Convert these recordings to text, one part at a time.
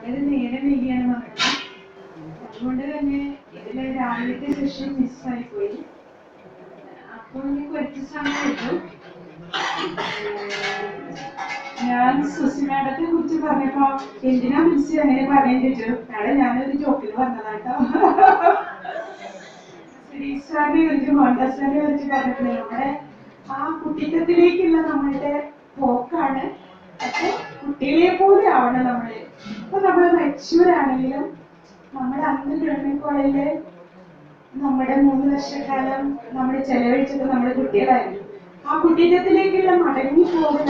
വളരെ നേരം വൈകിയാണ് വന്നത് അതുകൊണ്ട് തന്നെ ഇതിലെ രാവിലത്തെ സെഷൻ മിസ്സായി പോയി അപ്പോൾ എനിക്ക് കുറച്ച് സമയം കിട്ടും ഞാൻ സുസി മാഡത്തെ കുറിച്ച് പറഞ്ഞപ്പോ എന്തിനാ വിളിച്ച് അങ്ങനെ പറയാൻ ചോദിച്ചു നാളെ ഞാനൊരു ജോക്കിൽ വന്നതാട്ടോ ശ്രീസാറിനെ കുറിച്ച് മോഹൻദാസിനെ കുറിച്ച് പറഞ്ഞിട്ടില്ല നമ്മുടെ ആ കുട്ടിത്തത്തിലേക്കുള്ള നമ്മളുടെ പോക്കാണ് പക്ഷെ കുട്ടികളെ പോലെ ആവണം നമ്മള് അപ്പൊ നമ്മള് മെച്യൂർ ആണെങ്കിലും നമ്മുടെ അന്ന് ഗവൺമെന്റ് കോളേജില് നമ്മുടെ മൂന്ന് വർഷക്കാലം നമ്മൾ ചെലവഴിച്ചത് നമ്മുടെ കുട്ടികളായിരുന്നു ആ കുട്ടിത്തത്തിലേക്കുള്ള മടങ്ങി പോകുന്ന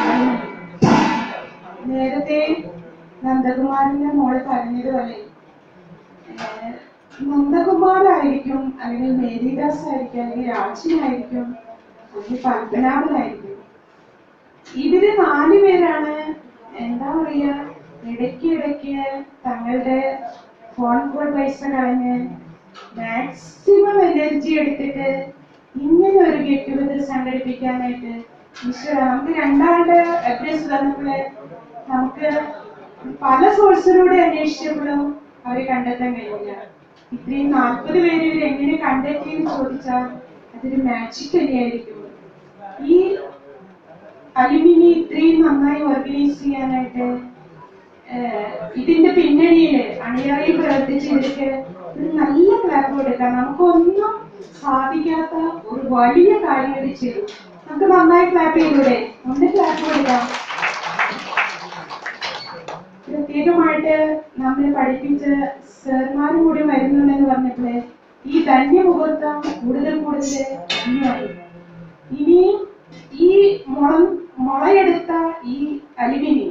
നേരത്തെ നന്ദകുമാറിന്റെ മോള് പറഞ്ഞതുപോലെ ഏഹ്, നന്ദകുമാറായിരിക്കും അല്ലെങ്കിൽ മേരിദാസ് ആയിരിക്കും അല്ലെങ്കിൽ രാജനായിരിക്കും അല്ലെങ്കിൽ പത്മനാഭനായിരിക്കും ഇവര് നാല് പേരാണ് എന്താ പറയാ ഇടയ്ക്ക് ഇടയ്ക്ക് തങ്ങളുടെ ഫോൺ കോൾ പൈസ കളഞ്ഞ് മാക്സിമം എനർജി എടുത്തിട്ട് ഇങ്ങനെ ഒരു ഗെറ്റ് ടുഗദർ സംഘടിപ്പിക്കാനായിട്ട് ഈശ്വര നമുക്ക് രണ്ടാളുടെ അഡ്രസ് തന്നപ്പോഴ് നമുക്ക് പല സോഴ്സിലൂടെ അന്വേഷിച്ചപ്പോഴും അവരെ കണ്ടെത്താൻ കഴിയില്ല ഇത്രയും നാൽപ്പത് പേര് ഇവർ എങ്ങനെ കണ്ടെത്തിയെന്ന് ചോദിച്ചാൽ അതൊരു മാജിക് തന്നെയായിരിക്കും ഈ അലുമിനി ഇത്രയും നന്നായി ഓർഗനൈസ് ചെയ്യാനായിട്ട് ഏഹ്, ഇതിന്റെ പിന്നണിയില് അണിയറയിൽ പ്രവർത്തിച്ച് ഇവർക്ക് ഒരു നല്ല ക്ലാപ്പ് കൊടുക്കാം നമുക്കൊന്നും സാധിക്കാത്ത ഒരു വലിയ കാര്യം ഇവർ ചെയ്തു നമുക്ക് നന്നായി ക്ലാപ്പ് ചെയ്തൂടെ ഒന്ന് ക്ലാപ്പ് കൊടുക്കാം പ്രത്യേകമായിട്ട് നമ്മളെ പഠിപ്പിച്ച സാർമാരും കൂടി വരുന്നുണ്ടെന്ന് പറഞ്ഞപ്പോഴേ ഈ ധന്യമുഹൂർത്തം കൂടുതൽ കൂടുതൽ ധന്യമായി ഇനിയും ഈ മുള മുളയെടുത്ത ഈ അലുമിനി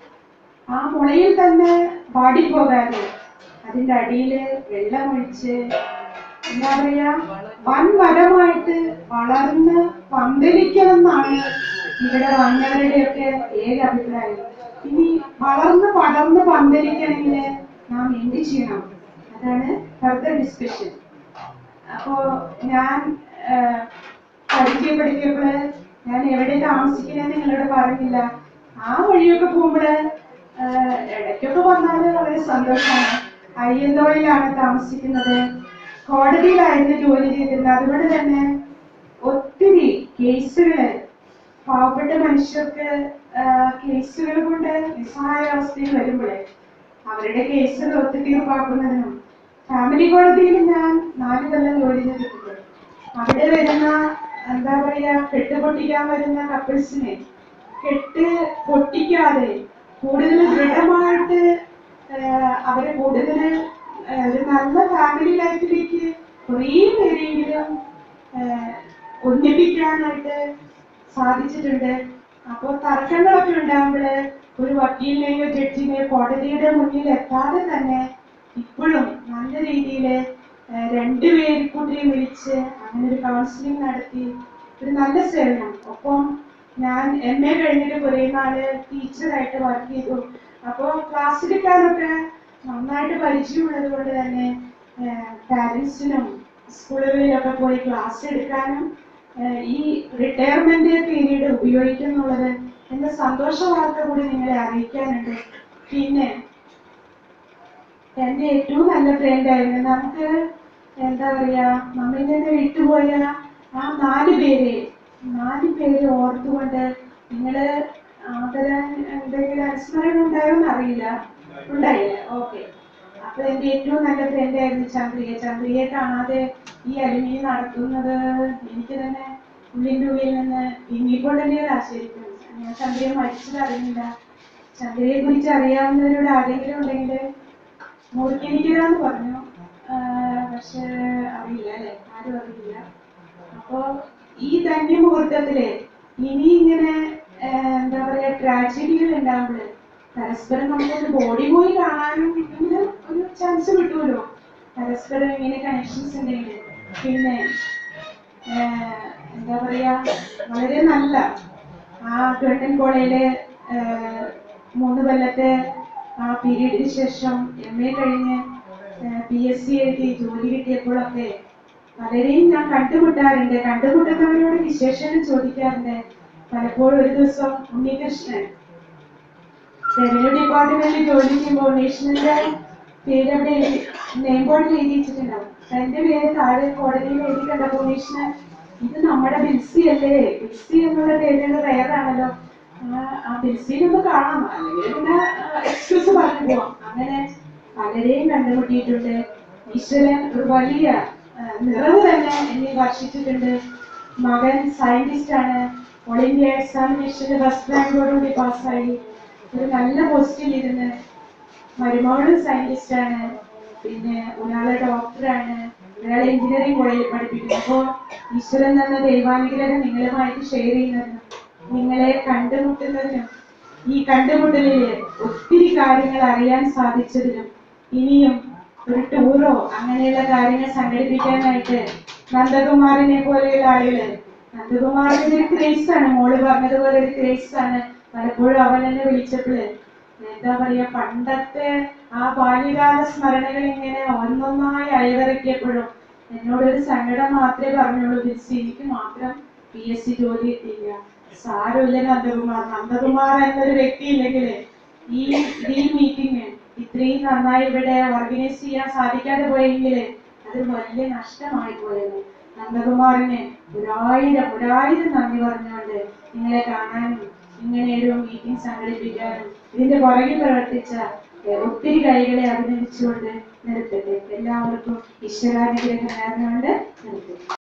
ആ മുളയിൽ തന്നെ പാടിപ്പോകാതെ അതിന്റെ അടിയിൽ വെള്ളമൊഴിച്ച് എന്താ പറയാ വൻ മരമായിട്ട് വളർന്ന് പന്തലിക്കണം എന്നാണ് ഇവിടെ വന്നവരുടെയൊക്കെ ഏക അഭിപ്രായം ഇനി വളർന്ന് പടർന്ന് പന്തലിക്കണമെങ്കിൽ നാം എന്ത് ചെയ്യണം അതാണ് ഫർദർ ഡിസ്കഷൻ അപ്പോ ഞാൻ ആ, പരിചയപ്പെടുത്തിയപ്പോള് ഞാൻ എവിടെ താമസിക്കണമെന്ന് നിങ്ങളോട് പറഞ്ഞില്ല ആ വഴിയൊക്കെ പോകുമ്പോള് ആ, ഇടയ്ക്കൊക്കെ വന്നാല് വളരെ സന്തോഷമാണ് അയ്യന്തോളിലാണ് താമസിക്കുന്നത് കോടതിയിലായിരുന്നു ജോലി ചെയ്തിരുന്നത് അതുകൊണ്ട് തന്നെ ഒത്തിരി കേസുകള് പാവപ്പെട്ട മനുഷ്യർക്ക് കേസുകൾ കൊണ്ട് നിസ്സഹായ അവസ്ഥയിൽ വരുമ്പോഴേ അവരുടെ കേസുകൾ ഒത്തുതീർപ്പാക്കുന്നതിനും ഫാമിലി കോടതിയിൽ ഞാൻ നാല് കൊല്ലം ജോലി ചെയ്തിട്ടുണ്ട് അവിടെ വരുന്ന എന്താ പറയാ കെട്ട് പൊട്ടിക്കാൻ വരുന്ന കപ്പിൾസിനെ കെട്ട് പൊട്ടിക്കാതെ കൂടുതൽ ദൃഢമായിട്ട് ആഹ് അവരെ കൂടുതൽ ആഹ് ഒരു നല്ല ഫാമിലി ലൈഫിലേക്ക് കുറേ പേരെങ്കിലും ആഹ് ഒന്നിപ്പിക്കാനായിട്ട് സാധിച്ചിട്ടുണ്ട് അപ്പോൾ തർക്കങ്ങളൊക്കെ ഉണ്ടാകുമ്പോൾ ഒരു വക്കീലിനെയോ ജഡ്ജിനെയോ കോടതിയുടെ മുന്നിൽ എത്താതെ തന്നെ ഇപ്പോഴും നല്ല രീതിയിൽ രണ്ടുപേരെ കൂടി വിളിച്ച് അങ്ങനെ ഒരു കൗൺസിലിംഗ് നടത്തി ഒരു നല്ല സേവനം ഒപ്പം ഞാൻ എം എ കഴിഞ്ഞിട്ട് കുറേ നാള് ടീച്ചറായിട്ട് വർക്ക് ചെയ്തു അപ്പോൾ ക്ലാസ് എടുക്കാനൊക്കെ നന്നായിട്ട് പരിചയമുള്ളത് കൊണ്ട് തന്നെ പാരൻസിനും സ്കൂളുകളിലൊക്കെ പോയി ക്ലാസ് എടുക്കാനും ഏഹ് ഈ റിട്ടയർമെന്റ് പീരീഡ് ഉപയോഗിക്കുന്നുള്ളത് എന്ന സന്തോഷ വാർത്ത കൂടി നിങ്ങളെ അറിയിക്കാനുണ്ട് പിന്നെ എന്റെ ഏറ്റവും നല്ല ഫ്രണ്ട് ആയിരുന്നു നമുക്ക് എന്താ പറയാ നമ്മിൽ നിന്ന് വിട്ടുപോയ ആ നാല് പേരെ നാല് പേരെ ഓർത്തുകൊണ്ട് നിങ്ങള് ആദരാൻ എന്തെങ്കിലും അനുസ്മരണം ഉണ്ടായോന്ന് അറിയില്ല ഉണ്ടായില്ല ഓക്കെ അപ്പൊ എന്റെ ഏറ്റവും നല്ല ഫ്രണ്ട് ആയിരുന്നു ചന്ദ്രിക ചന്ദ്രികയെ കാണാതെ ഈ അലുമിനി നടത്തുന്നത് എനിക്ക് തന്നെ ഉള്ളിന്റെ ഉള്ളിൽ നിന്ന് പിന്നിക്കൊണ്ടല്ലേ ആശ്ചര്യക്കും ഞാൻ ചന്ദ്രയെ മരിച്ചത് അറിഞ്ഞില്ല ചന്ദ്രയെ കുറിച്ച് അറിയാവുന്നവരോട് ആരെങ്കിലും ഉണ്ടെങ്കിൽ മുറിക്കണിക്കലാന്ന് പറഞ്ഞു ആഹ് പക്ഷെ അറിയില്ല അല്ലെ ആരും അറിയില്ല അപ്പോ ഈ ധന്യ മുഹൂർത്തത്തില് ഇനി ഇങ്ങനെ ആഹ് എന്താ പറയാ ട്രാജഡികൾ ഉണ്ടാകുമ്പോൾ പരസ്പരം നമുക്കൊന്ന് ബോഡി പോയി കാണാനും ഇങ്ങനെ ഒരു ചാൻസ് കിട്ടുമല്ലോ പരസ്പരം ഇങ്ങനെ കണക്ഷൻസ് ഉണ്ടെങ്കിൽ പിന്നെ ആഹ് എന്താ പറയാ വളരെ നല്ല ആ ഗവൺമെന്റ് കോളേജിലെ ആഹ് മൂന്ന് കൊല്ലത്തെ ആ പീരീഡിന് ശേഷം എം എ കഴിഞ്ഞ് പി എസ് സി എഴുതി ജോലി കിട്ടിയപ്പോഴൊക്കെ പലരെയും ഞാൻ കണ്ടുമുട്ടാറുണ്ട് കണ്ടുമുട്ടുന്നവരോട് വിശേഷങ്ങൾ ചോദിക്കാറുണ്ട് പലപ്പോഴും ഒരു ദിവസം ഉണ്ണികൃഷ്ണൻ റവന്യൂ ഡിപ്പാർട്ട്മെന്റിൽ ജോലി ചെയ്യുമ്പോൾ നേഷണലിന്റെ പേര് അവിടെ നെയിം ബോർഡിൽ എഴുതി വെച്ചിട്ടുണ്ടാവും തന്റെ പേര് താഴെ കോടതിയിൽ എഴുതി കണ്ടപ്പോൾ നേഷണൽ ഇത് നമ്മുടെ ബിൽസി അല്ലേ ബിൽസി എന്നുള്ള പേരുകൾ റയറാണല്ലോ ആ ബിൽസിനൊന്ന് കാണാം അല്ലെങ്കിൽ പിന്നെ എക്സ്ക്യൂസ് പറഞ്ഞു പോവാം അങ്ങനെ പലരെയും കണ്ടുമുട്ടിയിട്ടുണ്ട് ഈശ്വരൻ ഒരു വലിയ ആ, നിറവ് തന്നെ എന്നെ വർഷിച്ചിട്ടുണ്ട് മകൻ സയന്റിസ്റ്റ് ആണ് ഓൾ ഇന്ത്യ എക്സാമിനേഷന് ഫസ്റ്റ് റാങ്കോടുകൂടി പാസ്സായി ഒരു നല്ല പോസ്റ്റിൽ ഇരുന്ന് മരുമോളും സയന്റിസ്റ്റ് ആണ് പിന്നെ ഒരാള് ഡോക്ടറാണ് ഒരാൾ എഞ്ചിനീയറിംഗ് കോളേജിൽ പഠിപ്പിക്കുന്നു അപ്പോൾ ഈശ്വരൻ തന്ന ദൈവാനുഗ്രഹം നിങ്ങളുമായിട്ട് ഷെയർ ചെയ്യുന്നതിനും നിങ്ങളെ കണ്ടുമുട്ടുന്നതിനും ഈ കണ്ടുമുട്ടലില് ഒത്തിരി കാര്യങ്ങൾ അറിയാൻ സാധിച്ചതിനും ഇനിയും ഒരു ടൂറോ അങ്ങനെയുള്ള കാര്യങ്ങൾ സംഘടിപ്പിക്കാനായിട്ട് നന്ദകുമാറിനെ പോലെയുള്ള ആളുകള് നന്ദകുമാറിന്റെ ഒരു ക്രേസ് ആണ് മോള് പറഞ്ഞതുപോലെ ഒരു ക്രേസ് ആണ് പലപ്പോഴും അവൻ എന്നെ വിളിച്ചപ്പോഴ് എന്താ പറയാ പണ്ടത്തെ ആ ബാല്യകാല സ്മരണകൾ ഇങ്ങനെ ഒന്നൊന്നായി അയവിറക്കിയപ്പോഴും എന്നോടൊരു സങ്കടം മാത്രമേ പറഞ്ഞുള്ളൂ ബിൽസി എനിക്ക് മാത്രം പി എസ് സി ജോലി കിട്ടിയില്ല സാരമില്ല നന്ദകുമാർ നന്ദകുമാർ എന്നൊരു വ്യക്തി ഇല്ലെങ്കിൽ ഈ ഈ മീറ്റിംഗ് ഇത്രയും നന്നായി ഇവിടെ ഓർഗനൈസ് ചെയ്യാൻ സാധിക്കാതെ പോയെങ്കിൽ അത് വലിയ നഷ്ടമായി പോയത് നന്ദകുമാറിന് ഒരായിരം ഒരായിരം നന്ദി പറഞ്ഞുകൊണ്ട് നിങ്ങളെ കാണാനും ഇങ്ങനെ ഒരു മീറ്റിംഗ് സംഘടിപ്പിക്കാനും ഇതിന്റെ പുറകിൽ പ്രവർത്തിച്ച ഏഹ്, ഒത്തിരി കൈകളെ അഭിനന്ദിച്ചുകൊണ്ട് നിർത്തട്ടെ എല്ലാവർക്കും ഈശ്വരാനുഗ്രഹം നേർന്നുകൊണ്ട് നിർത്തട്ടെ